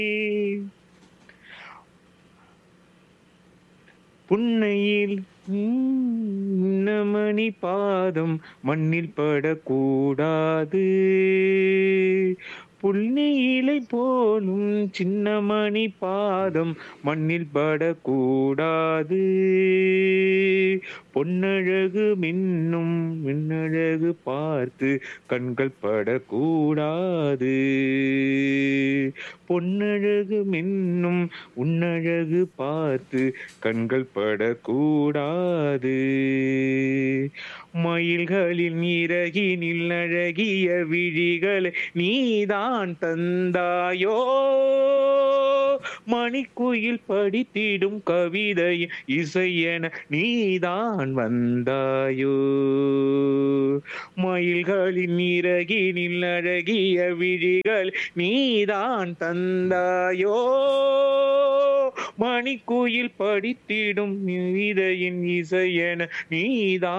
புன்னையில் மணி பாதம் மண்ணில் படக்கூடாது புல்நீலை போலும் சின்னமணி பாதம் மண்ணில் படக்கூடாது பொன்னழகு மின்னும் மின்னழகு பார்த்து கண்கள் படக்கூடாது பொன்னழகு மின்னும் உன்னழகு பார்த்து கண்கள் படக்கூடாது மயில்களின் இறகினில் அழகிய விழிகளை நீதான் தந்தாயோ மணிக்குயில் படித்திடும் கவிதை இசையென நீதான் வந்தாயோ மயில்களின் இறகினில் அழகிய விழிகள் நீதான் தந்தாயோ மணிக்குயில் படித்திடும் இதயின் இசையென நீதான்